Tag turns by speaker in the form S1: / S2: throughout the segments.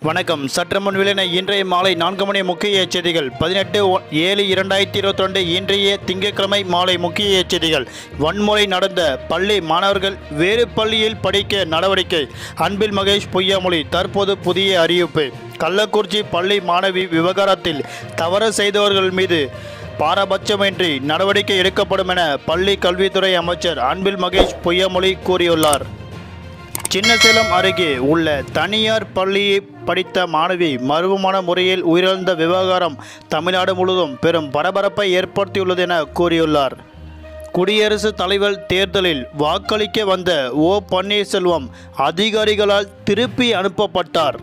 S1: வணக்கம் சற்றுமுன் விளையின இன்றைய மாலை நான்கு மணி முக்கிய செய்திகள் பதினெட்டு ஒ- ஏழு இரண்டாயிரத்தி இருபத்தி ரெண்டு இன்றைய திங்கட்கிழமை மாலை முக்கிய செய்திகள் வன்முறை நடந்த பள்ளி மாணவர்கள் வேறு பள்ளியில் படிக்க நடவடிக்கை அன்பில் மகேஷ் பொய்யாமொழி தற்போது புதிய அறிவிப்பு கள்ளக்குறிச்சி பள்ளி மாணவி விவகாரத்தில் தவறு செய்தவர்கள் மீது பாரபட்சமின்றி நடவடிக்கை எடுக்கப்படும் என பள்ளி கல்வித்துறை அமைச்சர் அன்பில் மகேஷ் பொய்யாமொழி கூறியுள்ளார் சின்னசேலம் அருகே உள்ள தனியார் பள்ளியை படித்த மாணவி மர்மமான முறையில் உயிரிழந்த விவகாரம் தமிழ்நாடு முழுவதும் பெரும் பரபரப்பை ஏற்படுத்தியுள்ளது என கூறியுள்ளார் குடியரசுத் தலைவர் தேர்தலில் வாக்களிக்க வந்த ஓ பன்னீர்செல்வம் அதிகாரிகளால் திருப்பி அனுப்பப்பட்டார்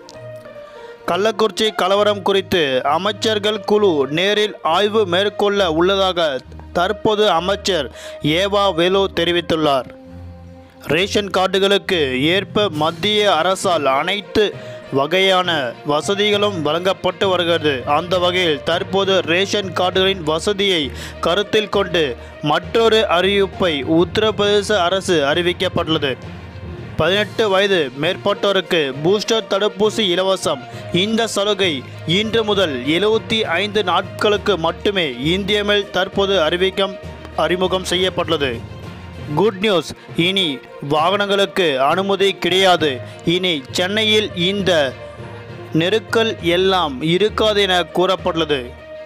S1: கள்ளக்குறிச்சி கலவரம் குறித்து அமைச்சர்கள் குழு நேரில் ஆய்வு மேற்கொள்ள உள்ளதாக தற்போது அமைச்சர் ஏவா வேலு தெரிவித்துள்ளார் ரேஷன் கார்டுகளுக்கு ஏற்ப மத்திய அரசால் அனைத்து வகையான வசதிகளும் வழங்கப்பட்டு வருகிறது அந்த வகையில் தற்போது ரேஷன் கார்டுகளின் வசதியை கருத்தில் கொண்டு மற்றொரு அறிவிப்பை உத்தரப்பிரதேச அரசு அறிவிக்கப்பட்டுள்ளது பதினெட்டு வயது மேற்பட்டோருக்கு பூஸ்டர் தடுப்பூசி இலவசம் இந்த சலுகை இன்று முதல் எழுபத்தி ஐந்து நாட்களுக்கு மட்டுமே இந்திய மேல் தற்போது அறிவிக்கம் அறிமுகம் செய்யப்பட்டுள்ளது குட் நியூஸ் இனி வாகனங்களுக்கு அனுமதி கிடையாது இனி சென்னையில் இந்த நெருக்கல் எல்லாம் இருக்காது என கூறப்பட்டுள்ளது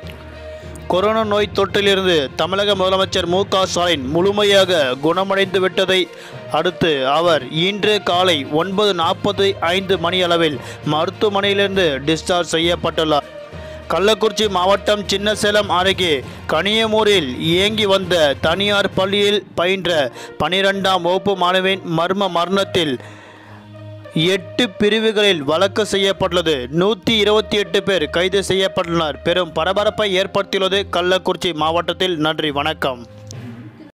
S1: கொரோனா நோய் தொற்றிலிருந்து தமிழக முதலமைச்சர் மு க ஸ்டாலின் முழுமையாக குணமடைந்து விட்டதை அடுத்து அவர் இன்று காலை ஒன்பது நாற்பது ஐந்து மணி அளவில் மருத்துவமனையிலிருந்து டிஸ்சார்ஜ் செய்யப்பட்டுள்ளார் கள்ளக்குறிச்சி மாவட்டம் சின்னசேலம் அருகே கனியமூரில் இயங்கி வந்த தனியார் பள்ளியில் பயின்ற பனிரெண்டாம் வகுப்பு மாணவின் மர்ம மரணத்தில் எட்டு பிரிவுகளில் வழக்கு செய்யப்பட்டுள்ளது நூற்றி இருபத்தி எட்டு பேர் கைது செய்யப்பட்டுள்ளனர் பெரும் பரபரப்பை ஏற்படுத்தியுள்ளது கள்ளக்குறிச்சி மாவட்டத்தில் நன்றி வணக்கம்